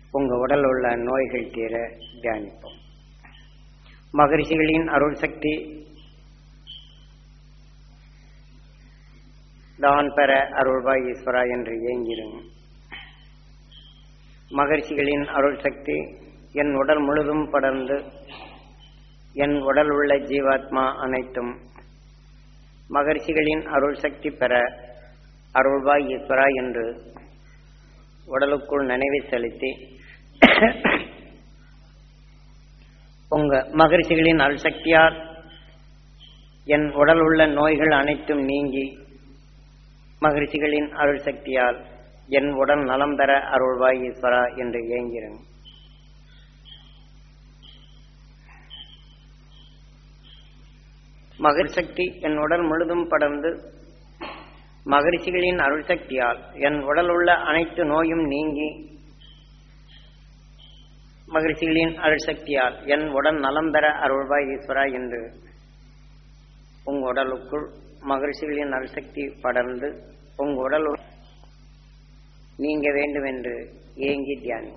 உங்க உடல் உள்ள நோய்கள் தீர தியானிப்போம் மகரிஷிகளின் அருள் சக்தி தான் பெற அருள்வாய் ஈஸ்வரா என்று ஏங்கிடும் மகரிஷிகளின் அருள் சக்தி என் உடல் முழுதும் படர்ந்து என் உடல் உள்ள ஜீவாத்மா அனைத்தும் மகரிஷிகளின் அருள் சக்தி பெற அருள்வாய் ஈஸ்வரா என்று உடலுக்குள் நினைவை செலுத்தி உங்க மகரிஷிகளின் அருள் சக்தியால் என் உடல் உள்ள நோய்கள் அனைத்தும் நீங்கி மகிழ்ச்சிகளின் அருள் சக்தியால் என் உடல் நலம் பெற அருள்வாய் ஈஸ்வரா என்று ஏங்கிறேன் மகிழ் சக்தி என் உடல் முழுதும் படர்ந்து மகிழ்ச்சிகளின் அருள் சக்தியால் என் உடல் உள்ள அனைத்து நோயும் நீங்கி மகிழ்ச்சிகளின் அருள் சக்தியால் என் உடல் நலம் பெற அருள்வாய் ஈஸ்வரா என்று உங்க உடலுக்குள் மகிழ்ச்சிகளின் அருள்சக்தி படர்ந்து உங்க உடல் நீங்க வேண்டும் என்று ஏங்கி தியானி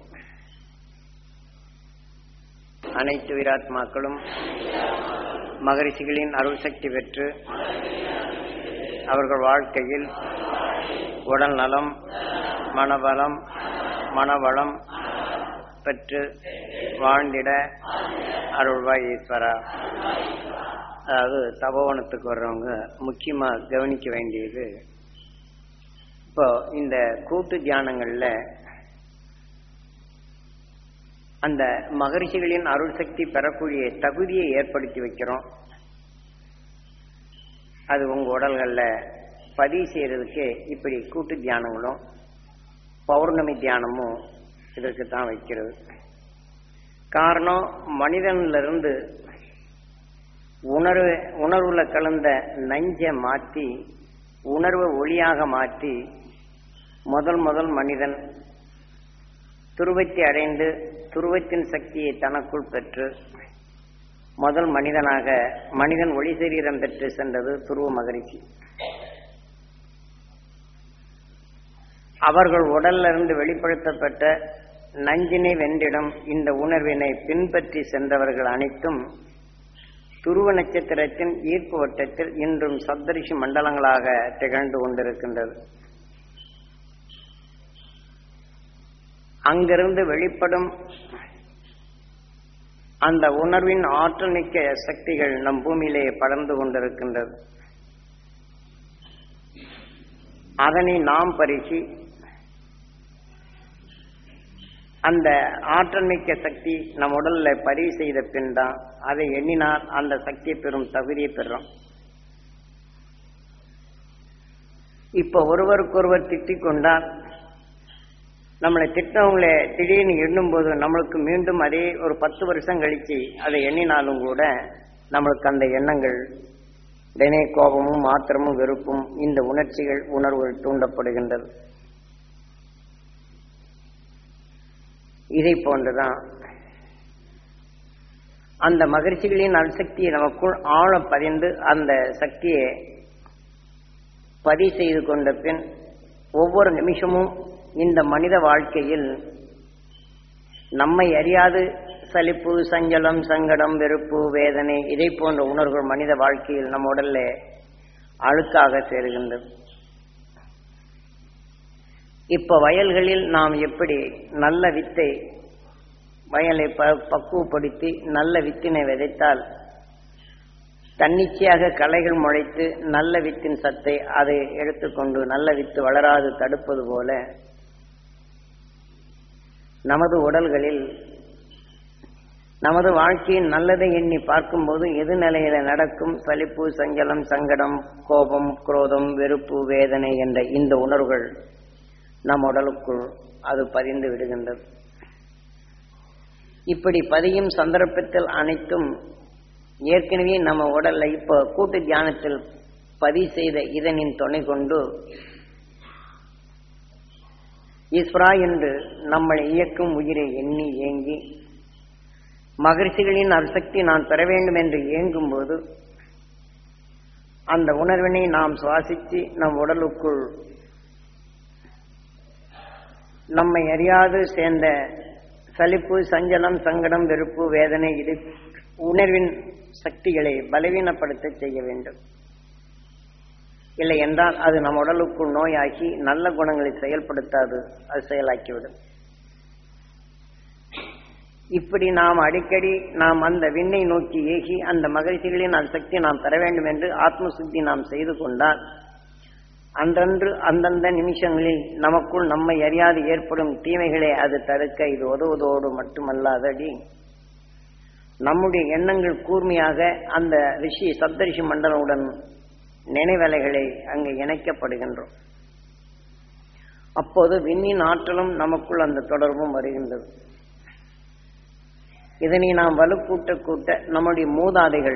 அனைத்து வீராத்மாக்களும் மகரிஷிகளின் அருள் சக்தி பெற்று அவர்கள் வாழ்க்கையில் உடல் நலம் மனபலம் மனவளம் பெற்று வாழ்ந்திட அருள்வாய் ஈஸ்வரா அதாவது தபோவனத்துக்கு வர்றவங்க முக்கியமா கவனிக்க வேண்டியது இப்போ இந்த கூட்டு தியானங்கள்ல அந்த மகரிஷிகளின் அருள் சக்தி பெறக்கூடிய தகுதியை ஏற்படுத்தி வைக்கிறோம் அது உங்க உடல்கள்ல பதிவு செய்யறதுக்கு இப்படி கூட்டு தியானங்களும் பௌர்ணமி தியானமும் இதற்கு தான் வைக்கிறது காரணம் மனிதன்ல இருந்து உணர்வு உணர்வுல கலந்த நஞ்ச மாற்றி உணர்வை ஒளியாக மாற்றி முதல் முதல் மனிதன் துருவத்தை அடைந்து துருவத்தின் சக்தியை தனக்குள் பெற்று முதல் மனிதனாக மனிதன் ஒளி சரீரம் பெற்று சென்றது துருவ மகரிஷி அவர்கள் உடல்ல இருந்து வெளிப்படுத்தப்பட்ட நஞ்சினை வென்றிடம் இந்த உணர்வினை பின்பற்றி சென்றவர்கள் அனைத்தும் துருவ நட்சத்திரத்தின் ஈர்ப்பு வட்டத்தில் இன்றும் சப்தரிஷி மண்டலங்களாக திகழ்ந்து கொண்டிருக்கின்றது அங்கிருந்து வெளிப்படும் அந்த உணர்வின் ஆற்றல் மிக்க சக்திகள் நம் பூமியிலே படர்ந்து கொண்டிருக்கின்றது அதனை நாம் பரிசி அந்த ஆற்றல் மிக்க சக்தி நம் உடல்ல பதிவு செய்த பின் தான் அதை எண்ணினால் அந்த சக்தியை பெறும் தகுதியை பெறும் இப்ப ஒருவருக்கொருவர் திட்டிக் கொண்டால் நம்மளை திட்டவங்களை திடீர்னு எண்ணும் போது நம்மளுக்கு மீண்டும் அதே ஒரு பத்து வருஷம் கழிச்சு அதை எண்ணினாலும் கூட நம்மளுக்கு அந்த எண்ணங்கள் உடனே கோபமும் ஆத்திரமும் வெறுப்பும் இந்த உணர்ச்சிகள் உணர்வுகள் தூண்டப்படுகின்றது இதை போன்றுதான் அந்த மகிழ்ச்சிகளின் அணுசக்தியை நமக்குள் ஆழ பதிந்து அந்த சக்தியை பதிவு செய்து கொண்ட பின் ஒவ்வொரு நிமிஷமும் இந்த மனித வாழ்க்கையில் நம்மை அறியாது சலிப்பு சஞ்சலம் சங்கடம் வெறுப்பு வேதனை இதை போன்ற உணர்வுகள் மனித வாழ்க்கையில் நம்ம உடல்ல அழுக்காக சேருகின்றது இப்ப வயல்களில் நாம் எப்படி நல்ல வித்தை வயலை ப பக்குவப்படுத்தி நல்ல வித்தினை விதைத்தால் தன்னிச்சையாக களைகள் முளைத்து நல்ல வித்தின் சத்தை அதை எடுத்துக்கொண்டு நல்ல வித்து வளராது தடுப்பது போல நமது உடல்களில் நமது வாழ்க்கையின் நல்லதை எண்ணி பார்க்கும்போது எது நிலையில நடக்கும் சலிப்பு சஞ்சலம் சங்கடம் கோபம் குரோதம் வெறுப்பு வேதனை என்ற இந்த உணர்வுகள் நம் உடலுக்குள் அது பதிந்து விடுகின்றது இப்படி பதியும் சந்தர்ப்பத்தில் அனைத்தும் ஏற்கனவே நம்ம உடல்ல இப்போ கூட்டு தியானத்தில் பதிவு செய்த இதனின் துணை கொண்டு ஈஸ்வரா என்று நம்மளை இயக்கும் உயிரை எண்ணி ஏங்கி மகிழ்ச்சிகளின் அரிசக்தி நான் பெற வேண்டும் என்று ஏங்கும் போது அந்த உணர்வினை நாம் சுவாசித்து நம் உடலுக்குள் நம்மை அறியாது சேர்ந்த சலிப்பு சஞ்சலம் சங்கடம் வெறுப்பு வேதனை இது உணர்வின் சக்திகளை பலவீனப்படுத்த செய்ய வேண்டும் இல்லை என்றால் அது நம் உடலுக்குள் நோயாக்கி நல்ல குணங்களை செயல்படுத்தாது அது செயலாக்கிவிடும் இப்படி நாம் அடிக்கடி நாம் அந்த விண்ணை நோக்கி ஏகி அந்த மகிழ்ச்சிகளின் அந்த சக்தி நாம் பெற வேண்டும் என்று ஆத்ம சுத்தி நாம் செய்து கொண்டால் அன்றன்று அந்தந்த நிமிஷங்களில் நமக்குள் நம்மை அறியாது ஏற்படும் தீமைகளை அது தடுக்க இது உதவுவதோடு மட்டுமல்லாதடி நம்முடைய எண்ணங்கள் கூர்மையாக அந்த ரிஷி சப்தரிஷி மண்டலவுடன் நினைவலைகளை அங்கு இணைக்கப்படுகின்றோம் அப்போது விண்ணின் ஆற்றலும் நமக்குள் அந்த தொடர்பும் வருகின்றது இதனை நாம் வலுக்கூட்ட கூட்ட நம்முடைய மூதாதைகள்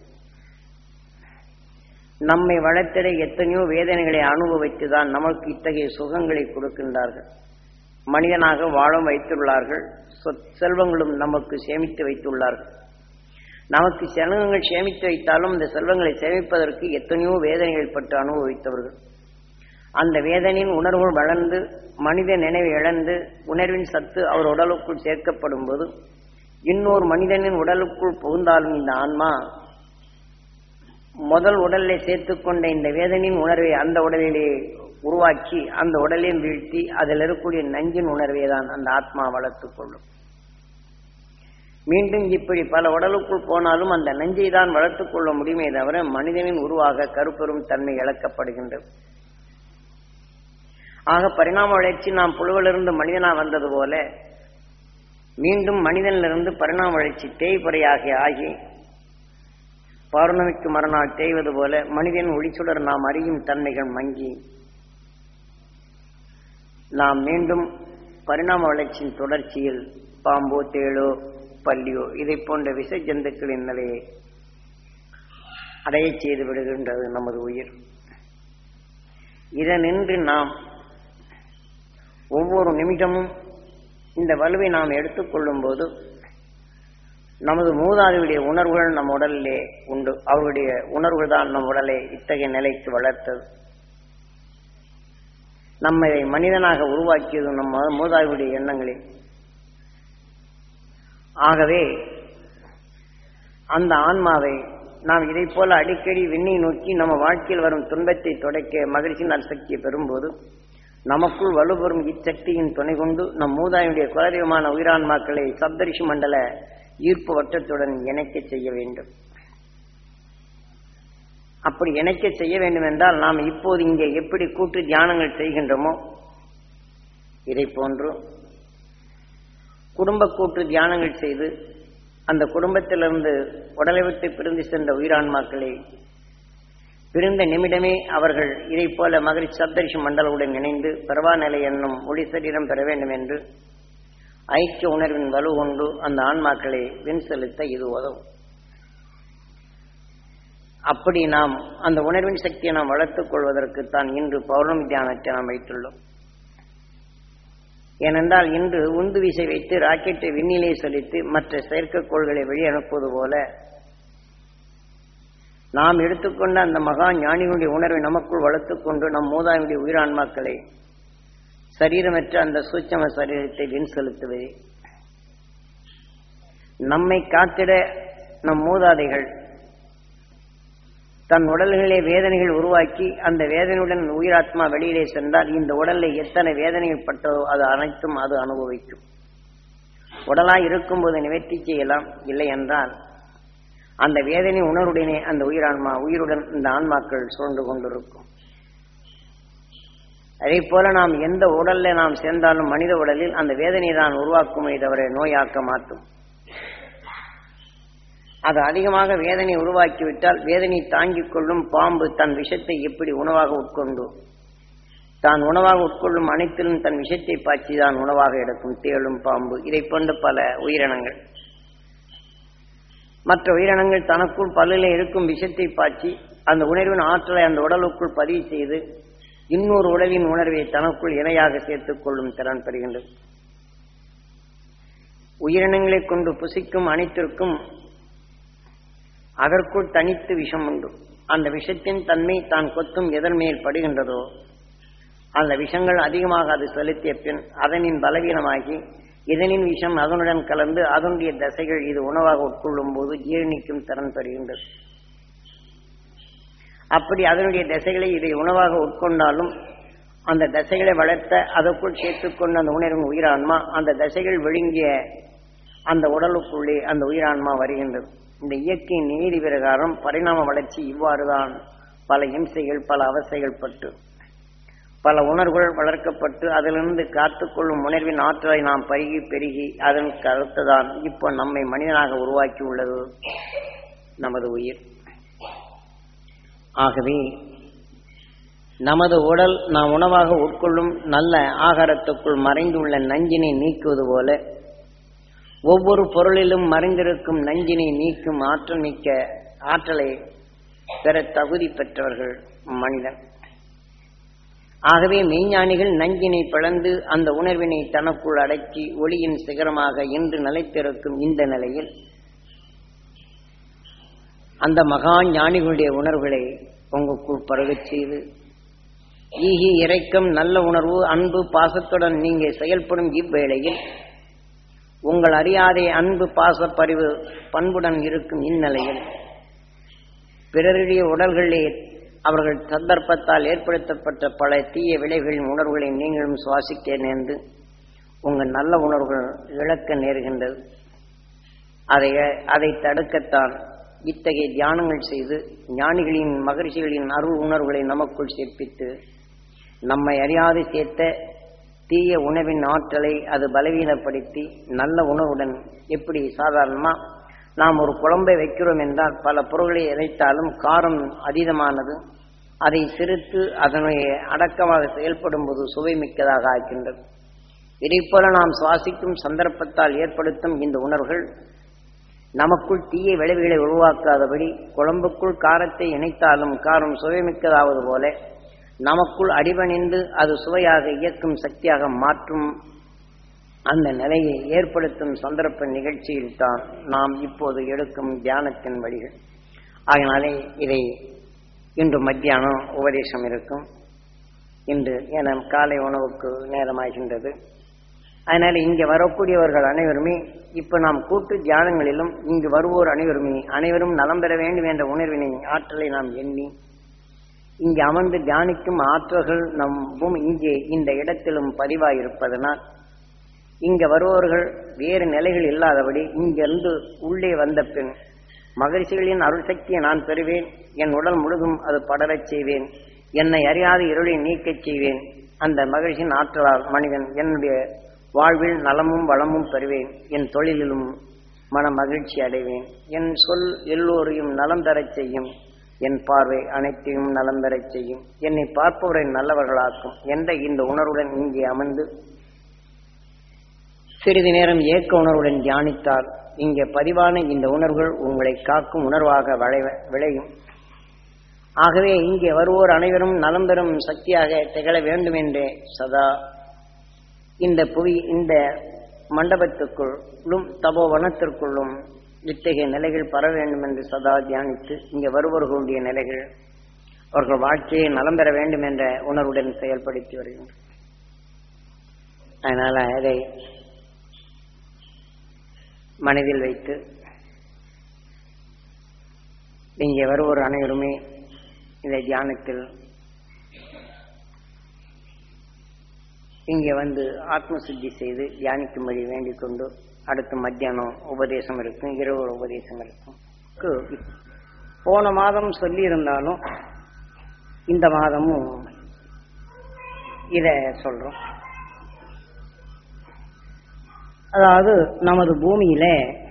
நம்மை வளர்த்திட எத்தனையோ வேதனைகளை அனுபவித்துதான் நமக்கு இத்தகைய சுகங்களை கொடுக்கின்றார்கள் மனிதனாக வாழும் வைத்துள்ளார்கள் சொத் செல்வங்களும் நமக்கு சேமித்து வைத்துள்ளார்கள் நமக்கு செல்வங்கள் சேமித்து வைத்தாலும் இந்த செல்வங்களை சேமிப்பதற்கு எத்தனையோ வேதனைகள் பட்டு அனுபவித்தவர்கள் அந்த வேதனையின் உணர்வுகள் வளர்ந்து மனித நினைவை இழந்து உணர்வின் சத்து அவர் உடலுக்குள் சேர்க்கப்படும் போது இன்னொரு மனிதனின் உடலுக்குள் புகுந்தாலும் இந்த ஆன்மா முதல் உடலில் சேர்த்துக்கொண்ட இந்த வேதனையின் உணர்வை அந்த உடலிலே உருவாக்கி அந்த உடலையும் வீழ்த்தி அதில் இருக்கக்கூடிய நஞ்சின் உணர்வை தான் அந்த ஆத்மா வளர்த்துக் கொள்ளும் மீண்டும் இப்படி பல உடலுக்குள் போனாலும் அந்த நஞ்சை தான் வளர்த்துக் கொள்ள முடியுமே தவிர மனிதனின் உருவாக கருப்பெரும் தன்மை இழக்கப்படுகின்றது ஆக பரிணாம வளர்ச்சி நாம் புழுவிலிருந்து மனிதனா வந்தது போல மீண்டும் மனிதனிலிருந்து பரிணாம வளர்ச்சி தேய்பறையாக ஆகி பௌர்ணமிக்கு மறுநாள் தேய்வது போல மனிதன் ஒளிச்சுடர் நாம் அறியும் தன்மைகள் மங்கி நாம் மீண்டும் பரிணாம வளர்ச்சியின் தொடர்ச்சியில் பாம்போ தேளோ பல்லியோ இதை போன்ற விஷ ஜந்துக்களின் நிலையை அடைய செய்து விடுகின்றது நமது உயிர் இதனின்று நாம் ஒவ்வொரு நிமிடமும் இந்த வலுவை நாம் எடுத்துக்கொள்ளும் போது நமது மூதாதையுடைய உணர்வுகள் நம் உடலிலே உண்டு அவருடைய உணர்வுகள் தான் நம் உடலை இத்தகைய நிலைக்கு வளர்த்தது நம்மை மனிதனாக உருவாக்கியது நம்ம மூதாதையுடைய எண்ணங்களே ஆகவே அந்த ஆன்மாவை நாம் இதை போல அடிக்கடி விண்ணை நோக்கி நம்ம வாழ்க்கையில் வரும் துன்பத்தை தொடக்க மகிழ்ச்சியின் சக்தியை பெறும்போது நமக்குள் வலுப்பெறும் இச்சக்தியின் துணை கொண்டு நம் மூதாயுடைய குலதெய்வமான உயிரான்மாக்களை சப்தரிஷி மண்டல ஈர்ப்பு வட்டத்துடன் இணைக்க செய்ய வேண்டும் அப்படி இணைக்க செய்ய வேண்டும் என்றால் நாம் இப்போது இங்கே எப்படி கூட்டு தியானங்கள் செய்கின்றோமோ இதை போன்று குடும்ப கூட்டு தியானங்கள் செய்து அந்த குடும்பத்திலிருந்து உடலை விட்டு பிரிந்து சென்ற உயிரான்மாக்களை பிரிந்த நிமிடமே அவர்கள் இதை போல மகிழ்ச்சி சப்தரிஷி மண்டலவுடன் இணைந்து பரவா நிலை என்னும் ஒளி சரீரம் பெற வேண்டும் என்று ஐக்கிய உணர்வின் வலு கொண்டு அந்த ஆன்மாக்களை வின் செலுத்த இது உதவும் அப்படி நாம் அந்த உணர்வின் சக்தியை நாம் வளர்த்துக் கொள்வதற்கு தான் இன்று பௌர்ணமி தியானத்தை நாம் வைத்துள்ளோம் ஏனென்றால் இன்று உந்து விசை வைத்து ராக்கெட்டை விண்ணிலே செலுத்தி மற்ற செயற்கைக்கோள்களை வெளியே அனுப்புவது போல நாம் எடுத்துக்கொண்ட அந்த மகா ஞானிகளுடைய உணர்வை நமக்குள் வளர்த்துக் கொண்டு நம் மூதாவினுடைய உயிரான்மாக்களை சரீரமற்ற அந்த சூட்சம சரீரத்தை வின் செலுத்துவதே நம்மை காத்திட நம் மூதாதைகள் தன் உடல்களே வேதனைகள் உருவாக்கி அந்த வேதனையுடன் உயிராத்மா வெளியிலே சென்றால் இந்த உடலில் எத்தனை வேதனைகள் பட்டதோ அது அனைத்தும் அது அனுபவிக்கும் உடலாய் இருக்கும்போது நிவர்த்தி செய்யலாம் இல்லை என்றால் அந்த வேதனை உணர்வுடனே அந்த உயிரான்மா உயிருடன் இந்த ஆன்மாக்கள் சூழ்ந்து கொண்டிருக்கும் அதே போல நாம் எந்த உடல்ல நாம் சேர்ந்தாலும் மனித உடலில் அந்த வேதனையை தான் உருவாக்குமே தவிர நோயாக்க மாற்றும் அது அதிகமாக வேதனை உருவாக்கிவிட்டால் வேதனை தாங்கிக் கொள்ளும் பாம்பு தன் விஷத்தை எப்படி உணவாக உட்கொண்டு தான் உணவாக உட்கொள்ளும் அனைத்திலும் தன் விஷத்தை பாய்ச்சி தான் உணவாக எடுக்கும் தேளும் பாம்பு இதை போன்ற பல உயிரினங்கள் மற்ற உயிரினங்கள் தனக்குள் பல்லில் இருக்கும் விஷத்தை பாய்ச்சி அந்த உணர்வின் ஆற்றலை அந்த உடலுக்குள் பதிவு செய்து இன்னொரு உடலின் உணர்வை தனக்குள் இணையாக சேர்த்துக் கொள்ளும் திறன் பெறுகின்றது உயிரினங்களை கொண்டு புசிக்கும் அனைத்திற்கும் அதற்குள் தனித்து விஷம் உண்டு அந்த விஷத்தின் தன்மை தான் கொத்தும் எதன் மேல் படுகின்றதோ அந்த விஷங்கள் அதிகமாக அது செலுத்திய பின் அதனின் பலவீனமாகி இதனின் விஷம் அதனுடன் கலந்து அதனுடைய தசைகள் இது உணவாக உட்கொள்ளும் போது ஜீரணிக்கும் திறன் பெறுகின்றது அப்படி அதனுடைய தசைகளை இதை உணவாக உட்கொண்டாலும் அந்த தசைகளை வளர்த்த அதற்குள் சேர்த்துக்கொண்ட அந்த உணர்வின் உயிரான்மா அந்த தசைகள் விழுங்கிய அந்த உடலுக்குள்ளே அந்த உயிரான்மா வருகின்றது இந்த இயற்கையின் நீதி பிரகாரம் பரிணாம வளர்ச்சி இவ்வாறுதான் பல இம்சைகள் பல அவசைகள் பட்டு பல உணர்வுகள் வளர்க்கப்பட்டு அதிலிருந்து காத்துக்கொள்ளும் உணர்வின் ஆற்றலை நாம் பருகி பெருகி அதற்கு அடுத்துதான் இப்போ நம்மை மனிதனாக உருவாக்கி உள்ளது நமது உயிர் ஆகவே நமது உடல் நாம் உணவாக உட்கொள்ளும் நல்ல ஆகாரத்துக்குள் மறைந்துள்ள நஞ்சினை நீக்குவது போல ஒவ்வொரு பொருளிலும் மறைந்திருக்கும் நஞ்சினை நீக்கும் ஆற்றல் மிக்க ஆற்றலை பெற தகுதி பெற்றவர்கள் மனிதன் ஆகவே மெய்ஞானிகள் நஞ்சினை பிளந்து அந்த உணர்வினை தனக்குள் அடக்கி ஒளியின் சிகரமாக இன்று நிலைத்திருக்கும் இந்த நிலையில் அந்த மகா ஞானிகளுடைய உணர்வுகளை உங்களுக்குள் பருகச் செய்து ஈகி இறைக்கம் நல்ல உணர்வு அன்பு பாசத்துடன் நீங்க செயல்படும் இவ்வேளையில் உங்கள் அறியாதே அன்பு பாசப்பறிவு பண்புடன் இருக்கும் இந்நிலையில் பிறருடைய உடல்களிலே அவர்கள் சந்தர்ப்பத்தால் ஏற்படுத்தப்பட்ட பல தீய விளைவுகளின் உணர்வுகளை நீங்களும் சுவாசிக்க நேர்ந்து உங்கள் நல்ல உணர்வுகள் இழக்க நேர்கின்றது அதை அதை தடுக்கத்தான் இத்தகைய தியானங்கள் செய்து ஞானிகளின் மகரிஷிகளின் அருள் உணர்வுகளை நமக்குள் சேர்ப்பித்து நம்மை அறியாது சேர்த்த தீய உணவின் ஆற்றலை அது பலவீனப்படுத்தி நல்ல உணவுடன் எப்படி சாதாரணமா நாம் ஒரு குழம்பை வைக்கிறோம் என்றால் பல பொருள்களை இறைத்தாலும் காரம் அதீதமானது அதை சிரித்து அதனுடைய அடக்கமாக செயல்படும் போது சுவை மிக்கதாக ஆக்கின்றது இதைப்போல நாம் சுவாசிக்கும் சந்தர்ப்பத்தால் ஏற்படுத்தும் இந்த உணர்வுகள் நமக்குள் தீய விளைவுகளை உருவாக்காதபடி குழம்புக்குள் காரத்தை இணைத்தாலும் காரம் சுவைமிக்கதாவது போல நமக்குள் அடிபணிந்து அது சுவையாக இயக்கும் சக்தியாக மாற்றும் அந்த நிலையை ஏற்படுத்தும் சந்தர்ப்ப நிகழ்ச்சியில் தான் நாம் இப்போது எடுக்கும் தியானத்தின் வழிகள் அதனாலே இதை இன்று மத்தியானம் உபதேசம் இருக்கும் இன்று என காலை உணவுக்கு நேரமாகின்றது அதனால இங்கே வரக்கூடியவர்கள் அனைவருமே இப்ப நாம் கூட்டு தியானங்களிலும் இங்கு வருவோர் அனைவருமே அனைவரும் நலம் பெற வேண்டும் என்ற உணர்வினை ஆற்றலை நாம் எண்ணி இங்கே அமர்ந்து தியானிக்கும் ஆற்றல்கள் நம் பூமி இங்கே இந்த இடத்திலும் பதிவாயிருப்பதனால் இங்க வருபவர்கள் வேறு நிலைகள் இல்லாதபடி இங்கிருந்து உள்ளே வந்த பின் மகிழ்ச்சிகளின் அருள் சக்தியை நான் பெறுவேன் என் உடல் முழுதும் அது படரச் செய்வேன் என்னை அறியாத இருளை நீக்கச் செய்வேன் அந்த மகிழ்ச்சியின் ஆற்றலால் மனிதன் என்னுடைய வாழ்வில் நலமும் வளமும் பெறுவேன் என் தொழிலிலும் மன மகிழ்ச்சி அடைவேன் என் சொல் எல்லோரையும் நலம் பெறச் செய்யும் என் பார்வை அனைத்தையும் நலம் பெறச் செய்யும் என்னை பார்ப்பவரை நல்லவர்களாக்கும் என்ற இந்த உணர்வுடன் இங்கே அமர்ந்து சிறிது நேரம் ஏக்க உணர்வுடன் தியானித்தால் இங்கே பதிவான இந்த உணர்வுகள் உங்களை காக்கும் உணர்வாக வளைவ- விளையும் ஆகவே இங்கே வருவோர் அனைவரும் நலம் பெறும் சக்தியாக திகழ வேண்டும் என்றே சதா இந்த புவி இந்த மண்டபத்துக்குள்ளும் தபோவனத்திற்குள்ளும் இத்தகைய நிலைகள் பர வேண்டும் என்று சதா தியானித்து இங்கே வருபவர்களுடைய நிலைகள் அவர்கள் வாழ்க்கையை நலம் பெற வேண்டும் என்ற உணர்வுடன் செயல்படுத்தி வருகின்றனர் அதனால இதை மனதில் வைத்து இங்கே வருவோர் அனைவருமே இந்த தியானத்தில் இங்கே வந்து ஆத்ம சுத்தி செய்து தியானிக்கும்படி வேண்டிக் கொண்டு அடுத்து மத்தியானம் உபதேசம் இருக்கும் இரவு உபதேசம் இருக்கும் கு- போன மாதம் சொல்லியிருந்தாலும் இந்த மாதமும் இத சொல்றோம் அதாவது நமது பூமியில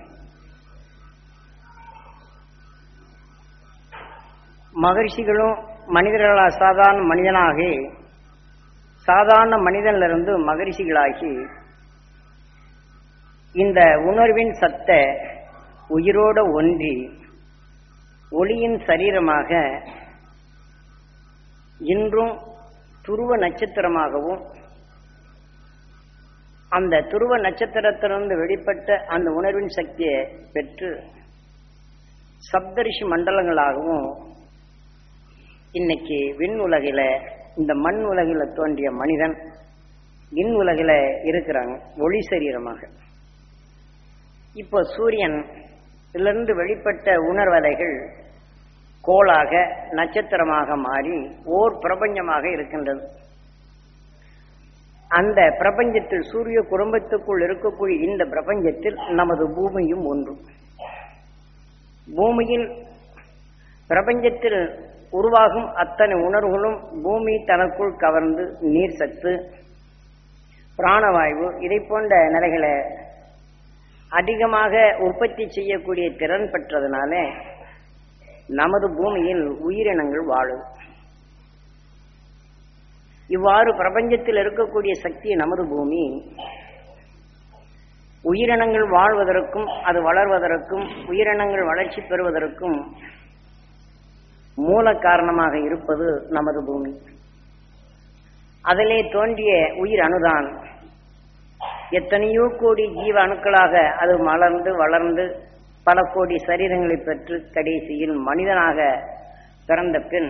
மகரிஷிகளும் மனிதர்களா சாதாரண மனிதனாகி சாதாரண மனிதனிலிருந்து மகரிஷிகளாகி இந்த உணர்வின் சத்த உயிரோட ஒன்றி ஒளியின் சரீரமாக இன்றும் துருவ நட்சத்திரமாகவும் அந்த துருவ நட்சத்திரத்திலிருந்து வெளிப்பட்ட அந்த உணர்வின் சக்தியை பெற்று சப்தரிஷி மண்டலங்களாகவும் இன்னைக்கு விண் உலகில இந்த மண் உலகில தோன்றிய மனிதன் விண் உலகில் இருக்கிறாங்க ஒளி சரீரமாக இப்போ சூரியன் இதிலிருந்து வெளிப்பட்ட உணர்வலைகள் கோளாக நட்சத்திரமாக மாறி ஓர் பிரபஞ்சமாக இருக்கின்றது அந்த பிரபஞ்சத்தில் சூரிய குடும்பத்துக்குள் இருக்கக்கூடிய இந்த பிரபஞ்சத்தில் நமது பூமியும் ஒன்று பூமியில் பிரபஞ்சத்தில் உருவாகும் அத்தனை உணர்வுகளும் பூமி தனக்குள் கவர்ந்து நீர் சத்து பிராணவாயு இதை போன்ற நிலைகளை அதிகமாக உற்பத்தி செய்யக்கூடிய திறன் பெற்றதுனால நமது பூமியில் உயிரினங்கள் வாழும் இவ்வாறு பிரபஞ்சத்தில் இருக்கக்கூடிய சக்தி நமது பூமி உயிரினங்கள் வாழ்வதற்கும் அது வளர்வதற்கும் உயிரினங்கள் வளர்ச்சி பெறுவதற்கும் மூல காரணமாக இருப்பது நமது பூமி அதிலே தோன்றிய உயிர் அணுதான் எத்தனையோ கோடி ஜீவ அணுக்களாக அது மலர்ந்து வளர்ந்து பல கோடி சரீரங்களை பெற்று கடைசியில் மனிதனாக பிறந்த பின்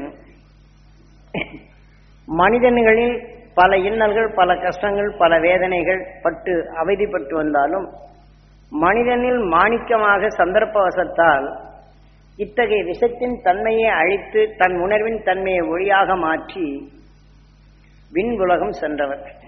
மனிதன்களில் பல இன்னல்கள் பல கஷ்டங்கள் பல வேதனைகள் பட்டு அவதிப்பட்டு வந்தாலும் மனிதனில் மாணிக்கமாக சந்தர்ப்பவசத்தால் இத்தகைய விஷத்தின் தன்மையை அழித்து தன் உணர்வின் தன்மையை ஒளியாக மாற்றி விண் உலகம் சென்றவர்